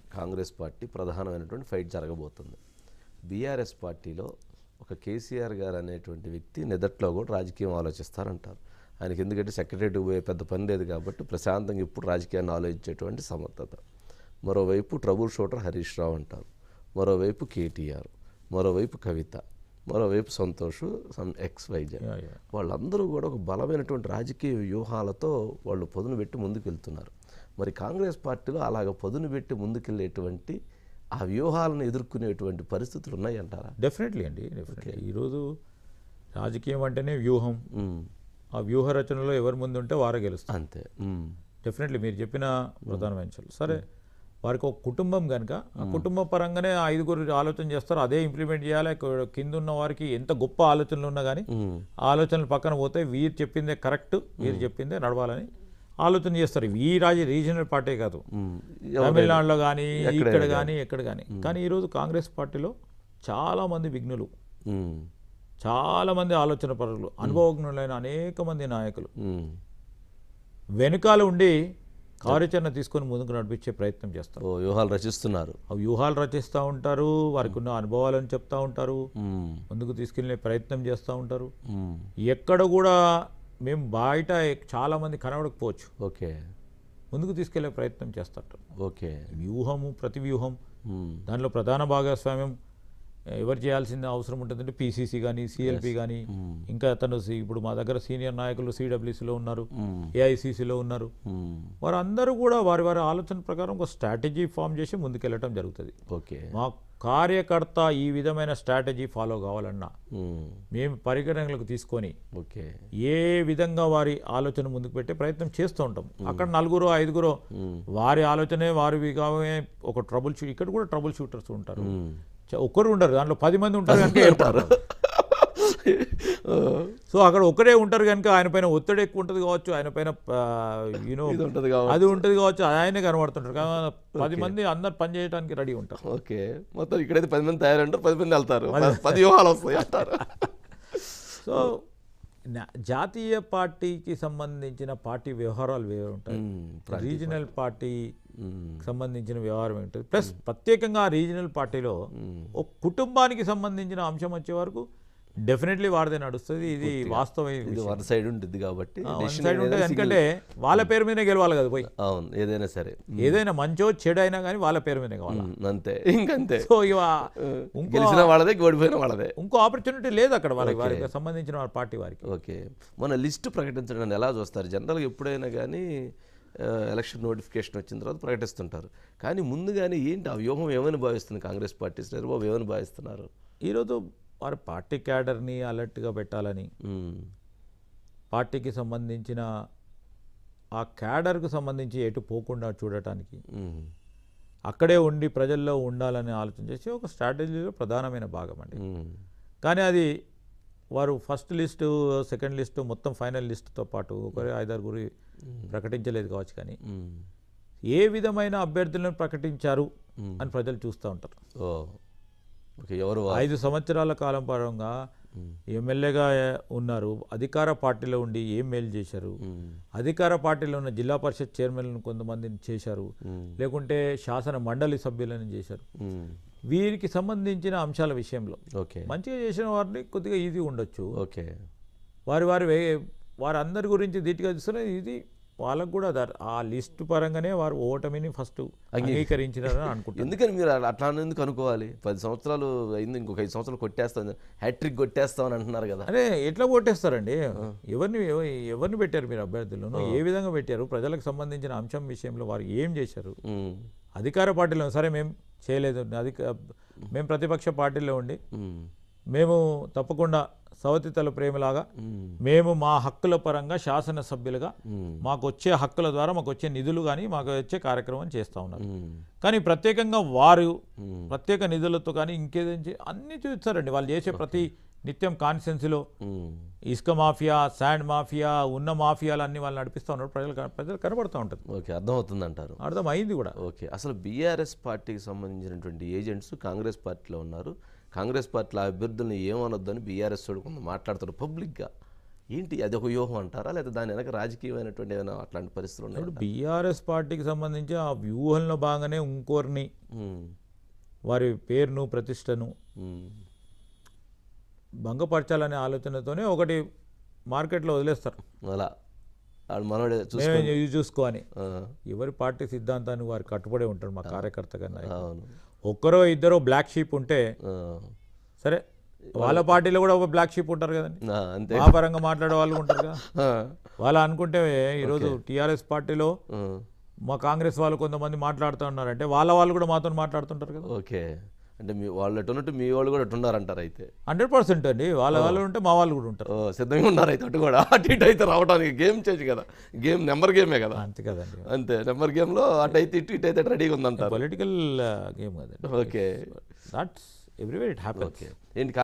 Congress party ప్రధానమైనటువంటి fight జరగబోతుంది BRS పార్టీలో ఒక కేసీఆర్ గారు అనేటువంటి వ్యక్తి నిదట్లో కూడా రాజకీయం ఆలోచిస్తారంటారు ఆయనకి ఎందుకంటే సెక్రటరీ పోయే పెద్ద పని లేదు కాబట్టి ప్రశాంతంగా ఇప్పుడు రాజకీయాన్ని ఆలోచించేటువంటి సమర్థత మరోవైపు ట్రబుల్ షూటర్ హరీష్ రావు అంటారు మరోవైపు కేటీఆర్ మరోవైపు కవిత మరోవైపు సంతోష్ సమ్ ఎక్స్ వైజే Yeah, yeah. వాళ్ళందరూ కూడా ఒక బలమైనటువంటి రాజకీయ వ్యూహాలతో వాళ్ళు పొదును పెట్టి ముందుకు వెళ్తున్నారు మరి కాంగ్రెస్ పార్టీలో అలాగ పొదును పెట్టి ముందుకెళ్ళేటువంటి ఆ వ్యూహాలను ఎదుర్కొనేటువంటి పరిస్థితులు ఉన్నాయంటారా డెఫినెట్లీ అండి డెఫినెట్లీ ఈరోజు రాజకీయం అంటేనే వ్యూహం మ్మ్. ఆ వ్యూహ రచనలో ఎవరు ముందు ఉంటే వారే గెలుస్తారు అంతే మ్మ్. డెఫినెట్లీ మీరు చెప్పిన ప్రధానమైన అంశాలు సరే వారికి ఒక కుటుంబం కనుక ఆ కుటుంబ పరంగానే ఆ ఐదుగురు ఆలోచన చేస్తారు అదే ఇంప్లిమెంట్ చేయాలి క- కింద ఉన్న వారికి ఎంత గొప్ప ఆలోచనలు ఉన్నా కానీ మ్మ్. ఆ ఆలోచనలు పక్కన పోతే వీరు చెప్పిందే కరెక్ట్ వీరు చెప్పిందే నడవాలని ఆలోచన చేస్తారు ఈ రాజు రీజనల్ పార్టీ కాదు మ్మ్. తమిళనాడులో కానీ ఎక్కడైనా ఇక్కడ కానీ ఎక్కడ కానీ కానీ ఈరోజు కాంగ్రెస్ పార్టీలో చాలా మంది విఘ్నులు మ్మ్. చాలా మంది ఆలోచన పరులు అనుభవజ్ఞులైన అనేక మంది నాయకులు మ్మ్. వెనుకాల ఉండి కార్యాచరణ తీసుకొని ముందుకు నడిపించే ప్రయత్నం చేస్తారు ఓ వ్యూహాలు రచిస్తున్నారు ఆ వ్యూహాలు రచిస్తూ ఉంటారు వారికి ఉన్న అనుభవాలను చెప్తా ఉంటారు మ్మ్. ముందుకు తీసుకెళ్లే ప్రయత్నం చేస్తూ ఉంటారు మ్మ్. ఎక్కడ కూడా మేము బయట చాలా మంది కనబడకపోవచ్చు ఓకే ముందుకు తీసుకెళ్లే ప్రయత్నం చేస్తారు ఓకే వ్యూహము ప్రతి వ్యూహం మ్మ్. దానిలో ప్రధాన భాగస్వామ్యం ఎవరు చేయాల్సిన అవసరం ఉంటుందంటే పీసీసీ కానీ సిఎల్పి కానీ ఇంకా తను సి- ఇప్పుడు మా దగ్గర సీనియర్ నాయకులు సిడబ్ల్యూసీలో ఉన్నారు మ్మ్. ఏఐసిసిలో ఉన్నారు మ్మ్. వారందరూ కూడా వారి వారి ఆలోచన ప్రకారం ఒక స్ట్రాటజీ ఫామ్ చేసి ముందుకెళ్ళటం జరుగుతుంది ఓకే మా కార్యకర్త ఈ విధమైన స్ట్రాటజీ ఫాలో కావాలన్నా మ్మ్. మేము పరిగణనలకు తీసుకొని ఓకే ఏ విధంగా వారి ఆలోచన ముందుకు పెట్టే ప్రయత్నం చేస్తూ ఉంటాం అక్కడ నలుగురు ఐదుగురు మ్మ్. వారి ఆలోచనే వారివి కావే ఒక ట్రబుల్ షూ ఇక్కడ కూడా ట్రబుల్ షూటర్స్ ఉంటారు మ్మ్. చ- ఒక్కరు ఉండరు దాంట్లో పది మంది ఉంటారు కనుక ఏర్పడతారు సో అక్కడ ఒక్కరే ఉంటారు కనుక ఆయన పైన ఒత్తిడి ఎక్కువ ఉంటుంది కావచ్చు ఆయన పైన యూనో ఇది ఉంటుంది కాబట్టి అది ఉంటుంది కావచ్చు ఆయనే కనబడుతుంటారు కానీ పది మంది అందరు పని చేయడానికి రెడీ ఉంటారు ఓకే మొత్తం ఇక్కడైతే పది మంది తయారంటారు పది మంది వెళ్తారు ప- పది వ్యూహాలు వస్తాయి అంటారు సో నా- జాతీయ పార్టీకి సంబంధించిన పార్టీ వ్యవహారాలు వేరు ఉంటాయి మ్మ్. రీజనల్ పార్టీ మ్మ్. సంబంధించిన వ్యవహారం ఉంటుంది ప్లస్ ప్రత్యేకంగా ఆ రీజనల్ పార్టీలో ఒక కుటుంబానికి సంబంధించిన అంశం వచ్చే వరకు డెఫినెట్లీ వాడిదే నడుస్తుంది ఇది వాస్తవం ఇది వన్ సైడ్ ఉంటుంది కాబట్టి వన్ decision సైడ్ ఉంటుంది ఏదైనా ఎందుకంటే వాళ్ళ పేరు మీదనే గెలవాలి కదా పోయి single- అవును ఏదైనా సరే ఏదైనా మంచో చెడు అయినా కానీ వాళ్ళ పేరు మీదనే కావాలి మ్మ్. అంతే ఇంకంతే సో ఇవ ఇంకో గెలిచిన వాళ్ళదే ఓడిపోయిన వాళ్ళదే ఇంకో ఆపర్చునిటీ లేదు అక్కడ వాళ్ళకి వారికి సంబంధించిన వాళ్ళ పార్టీ వారికి ఓకే మన లిస్ట్ ప్రకటించడాన్ని ఎలా చూస్తారు జనరల్గా ఎప్పుడైనా కానీ ఆ, ఎలక్షన్ నోటిఫికేషన్ వచ్చిన తర్వాత ప్రకటిస్తుంటారు కానీ ముందుగానే ఏంటి ఆ వ్యూహం ఏమని భావిస్తుంది కాంగ్రెస్ పార్టీ చంద్రబాబు ఏమని భావిస్తున్నారు ఈరోజు వారి పార్టీ క్యాడర్ని అలర్ట్గా పెట్టాలని మ్మ్. పార్టీకి సంబంధించిన ఆ క్యాడర్కు సంబంధించి ఎటు పోకుండా చూడటానికి మ్మ్. అక్కడే ఉండి ప్రజల్లో ఉండాలని ఆలోచన చేసి ఒక స్ట్రాటజీలో ప్రధానమైన భాగం అండి మ్మ్. కానీ అది వారు ఫస్ట్ లిస్టు సెకండ్ లిస్టు మొత్తం ఫైనల్ లిస్టుతో పాటు ఒకరి ఐదారుగురి ప్రకటించలేదు కావచ్చు కానీ మ్మ్. ఏ విధమైన అభ్యర్థులను ప్రకటించారు అని ప్రజలు చూస్తూ ఉంటారు ఓ ఓకే ఎవరు వా- ఐదు సంవత్సరాల కాలం పరంగా ఎమ్మెల్యేగా ఉన్నారు అధికార పార్టీలో ఉండి ఏం మేలు చేశారు మ్మ్. అధికార పార్టీలో ఉన్న జిల్లా పరిషత్ చైర్మన్లను కొంతమందిని చేశారు మ్మ్. లేకుంటే శాసన మండలి సభ్యులను చేశారు మ్మ్. వీరికి సంబంధించిన అంశాల విషయంలో ఓకే మంచిగా చేసిన వారిని కొద్దిగా ఈజీ ఉండొచ్చు ఓకే వారి వారి వే- వారందరి గురించి ధీటుగా చూస్తున్న ఇది వాళ్ళకు కూడా దర్- ఆ లిస్ట్ పరంగానే వారు ఓటమిని ఫస్ట్ అంగీకరించినారని అనుకుంటున్నారు ఎందుకని మీరు అలా- అట్లా ఎందుకు అనుకోవాలి పది సంవత్సరాలు అయింది ఇంకొక ఐదు సంవత్సరాలు కొట్టేస్తాం హ్యాట్రిక్ కొట్టేస్తామని అంటున్నారు కదా అరే ఎట్లా ఓటేస్తారండి ఎవరిని ఎవ- ఎవరిని పెట్టారు మీరు అభ్యర్థులను ఏ విధంగా పెట్టారు ప్రజలకు సంబంధించిన అంశం విషయంలో వారు ఏం చేశారు మ్మ్. అధికార పార్టీలో సరే మేము చేయలేదు అధిక మేము ప్రతిపక్ష పార్టీలో ఉండి మ్మ్. మేము తప్పకుండా సవతితల ప్రేమలాగా మ్మ్. మేము మా హక్కుల పరంగా శాసనసభ్యులుగా మ్మ్. మాకు వచ్చే హక్కుల ద్వారా మాకు వచ్చే నిధులు కానీ మాకు వచ్చే కార్యక్రమం చేస్తూ ఉన్నారు మ్మ్. కానీ ప్రత్యేకంగా వారు మ్మ్. ప్రత్యేక నిధులతో కానీ ఇంకేదని అన్నీ చూస్తారండి వాళ్ళు చేసే ప్రతి నిత్యం కాన్స్టిట్యున్సీలో మ్మ్. ఇసుక మాఫియా శాండ్ మాఫియా ఉన్న మాఫియాలు అన్ని వాళ్ళు నడిపిస్తూ ఉన్నారు ప్రజలు కన- ప్రజలు కనబడుతూ ఉంటుంది ఓకే అర్థమవుతుంది అంటారు అర్థమైంది కూడా ఓకే అసలు బీఆర్ఎస్ పార్టీకి సంబంధించినటువంటి ఏజెంట్స్ కాంగ్రెస్ పార్టీలో ఉన్నారు కాంగ్రెస్ పార్టీలో అభ్యర్థులను ఏమనొద్దని బీఆర్ఎస్ వాడు కొంత మాట్లాడతారు పబ్లిక్గా ఏంటి అది ఒక వ్యూహం అంటారా లేదా దాని వెనక రాజకీయమైనటువంటి ఏమైనా అట్లాంటి పరిస్థితులు ఉన్నాయి ఇప్పుడు బీఆర్ఎస్ పార్టీకి సంబంధించి ఆ వ్యూహంలో భాగంగానే ఇంకోరిని వారి పేరును ప్రతిష్టను భంగపరచాలనే ఆలోచనతోనే ఒకటి మార్కెట్లో వదిలేస్తారు అలా వాడు మనోడే చూసి మేమే ఇది చూసుకో అని ఆ, ఎవరి పార్టీ సిద్ధాంతానికి వారు కట్టుబడి ఉంటారు మా కార్యకర్త కన్నా అవును ఒక్కరో ఇద్దరో బ్లాక్ షీప్ ఉంటే ఆ, సరే వాళ్ళ పార్టీలో కూడా ఒక బ్లాక్ షీప్ ఉంటారు కదండి ఆ, అంతే మా పరంగా మాట్లాడే వాళ్ళు ఉంటారు కదా ఆ, వాళ్ళు అనుకుంటే ఈరోజు టీఆర్ఎస్ పార్టీలో ఆ, మా కాంగ్రెస్ వాళ్ళు కొంతమంది మాట్లాడుతూ ఉన్నారంటే వాళ్ళ వాళ్ళు కూడా మాతో మాట్లాడుతుంటారు కదా ఓకే అంటే మీ వాళ్ళు ఎటు ఉన్నట్టు మీ వాళ్ళు కూడా ఎట్టున్నారంటారు అయితే హండ్రెడ్ పర్సెంట్ అండి వాళ్ళ వాళ్ళు ఉంటే మా వాళ్ళు కూడా ఉంటారు ఓ సిద్ధంగా ఉన్నారు అయితే అటు కూడా అటు ఇటు అయితే రావడానికి గేమ్ చేంజ్ కదా గేమ్ నెంబర్ గేమే కదా అంతే కదండి అంతే నెంబర్ గేమ్లో అటు అయితే ఇటు ఇటు అయితే రెడీగా ఉందంటారు పొలిటికల్ గేమ్ కదండి okay that's everywhere it happens okay ఏంటి